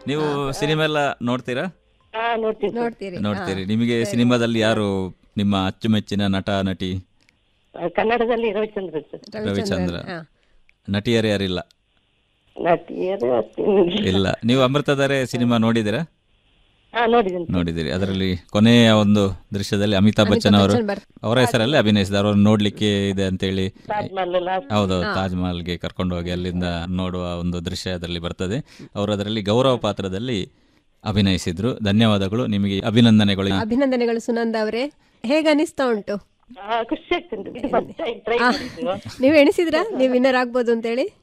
ನೀವು ಸಿನಿಮಾ ಎಲ್ಲ ನೋಡ್ತೀರಾ ಹಾ ನೋಡ್ತೀನಿ ಸರ್. ನೋಡ್ತೀರಿ ನೋಡ್ತೀರಿ ನಿಮಗೆ ಸಿನಿಮಾದಲ್ಲಿ ಯಾರು ನಿಮ್ಮ ಅಚ್ಚುಮೆಚ್ಚಿನ ನಟ ನಟಿ ಆ, ಕನ್ನಡದಲ್ಲಿ ರವಿಚಂದ್ರ ಸರ್ ರವಿಚಂದ್ರ ಹಾ. ನಟಿಯರು ಯಾರಿಲ್ಲ ನಟಿಯರು ಅಷ್ಟೇನಿಲ್ಲ. ಇಲ್ಲ ನೀವು ಅಮೃತಧಾರೆ ಸಿನಿಮಾ ನೋಡಿದ್ದೀರಾ ಹಾ ನೋಡಿದ್ದೀನಿ ನೋಡಿದಿರಿ ಅದರಲ್ಲಿ ಕೊನೆಯ ಒಂದು ದೃಶ್ಯದಲ್ಲಿ ಅಮಿತಾಬ್ ಬಚ್ಚನ್ ಅವರು ಬಚ್ಚನ್ ಬರ್ತಾರೆ. ಅವರ ಹೆಸರಲ್ಲಿ ಅಭಿನಯಿಸಿದ್ದಾರೆ ಅವ್ರನ್ನ ನೋಡ್ಲಿಕ್ಕೆ ಇದೆ ಅಂತೇಳಿ ತಾಜ್ ಮಹಲ್ ಲಾಸ್ಟ್ ಹೌದೌದು ತಾಜ್ ಮಹಲ್ಗೆ ಕರ್ಕೊಂಡು ಹೋಗಿ ಅಲ್ಲಿಂದ ನೋಡುವ ಒಂದು ದೃಶ್ಯ ಅದರಲ್ಲಿ ಬರ್ತದೆ ಅವರು ಅದರಲ್ಲಿ ಗೌರವ ಪಾತ್ರದಲ್ಲಿ ಅಭಿನಯಿಸಿದ್ರು ಧನ್ಯವಾದಗಳು ನಿಮಗೆ ಅಭಿನಂದನೆಗಳು ಅಭಿನಂದನೆಗಳು ಸುನಂದ ಅವರೇ ಹೇಗೆ ಅನಿಸ್ತಾ ಉಂಟು ಖುಷಿ ಆಗ್ತದೆ ಫಸ್ಟ್ ಟೈಮ್ ಟ್ರೈ ಮಾಡಿದ್ದು ನೀವು ಎಣಿಸಿದ್ರಾ ನೀವು ವಿನ್ನರ್ ಆಗ್ಬೋದು ಅಂತೇಳಿ